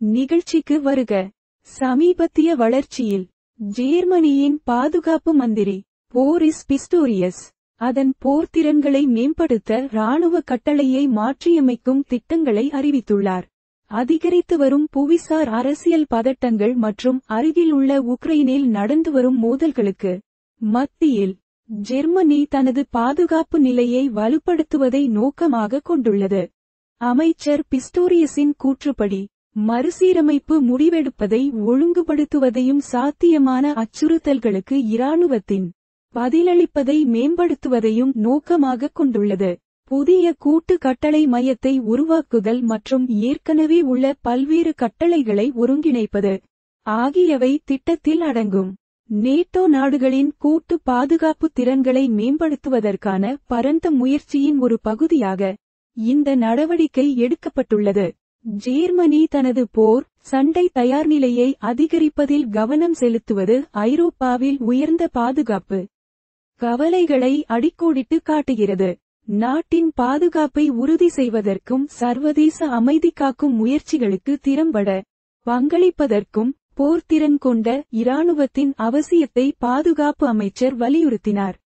நிகழ்ச்சிக்கு வருக சமீபத்திய வளர்ச்சியில் ஜேர்மனியின் பாதுகாப்பு மந்திரி போரிஸ் பிஸ்டோரியஸ் அதன் போர்த்திறன்களை மேம்படுத்த இராணுவ கட்டளையை மாற்றியமைக்கும் திட்டங்களை அறிவித்துள்ளார் அதிகரித்து வரும் புவிசார் அரசியல் பதட்டங்கள் மற்றும் அருகில் உள்ள உக்ரைனில் நடந்து வரும் மோதல்களுக்கு மத்தியில் ஜெர்மனி தனது பாதுகாப்பு நிலையை வலுப்படுத்துவதை நோக்கமாக கொண்டுள்ளது அமைச்சர் பிஸ்டோரியஸின் கூற்றுப்படி மறுசீரமைப்பு முடிவெடுப்பதை ஒழுங்குபடுத்துவதையும் சாத்தியமான அச்சுறுத்தல்களுக்கு இராணுவத்தின் பதிலளிப்பதை மேம்படுத்துவதையும் நோக்கமாக கொண்டுள்ளது புதிய கூட்டு கட்டளை மையத்தை உருவாக்குதல் மற்றும் ஏற்கனவே உள்ள பல்வேறு கட்டளைகளை ஒருங்கிணைப்பது ஆகியவை திட்டத்தில் அடங்கும் நேட்டோ நாடுகளின் கூட்டு பாதுகாப்பு திறன்களை மேம்படுத்துவதற்கான பரந்த முயற்சியின் ஒரு பகுதியாக இந்த நடவடிக்கை எடுக்கப்பட்டுள்ளது ஜேர்மனி தனது போர் சண்டை தயார்நிலையை அதிகரிப்பதில் கவனம் செலுத்துவது ஐரோப்பாவில் உயர்ந்த பாதுகாப்பு கவலைகளை அடிக்கோடிட்டு காட்டுகிறது நாட்டின் பாதுகாப்பை உறுதி செய்வதற்கும் சர்வதேச அமைதி காக்கும் முயற்சிகளுக்கு திறம்பட பங்களிப்பதற்கும் போர்த்திறன் கொண்ட இராணுவத்தின் அவசியத்தை பாதுகாப்பு அமைச்சர் வலியுறுத்தினார்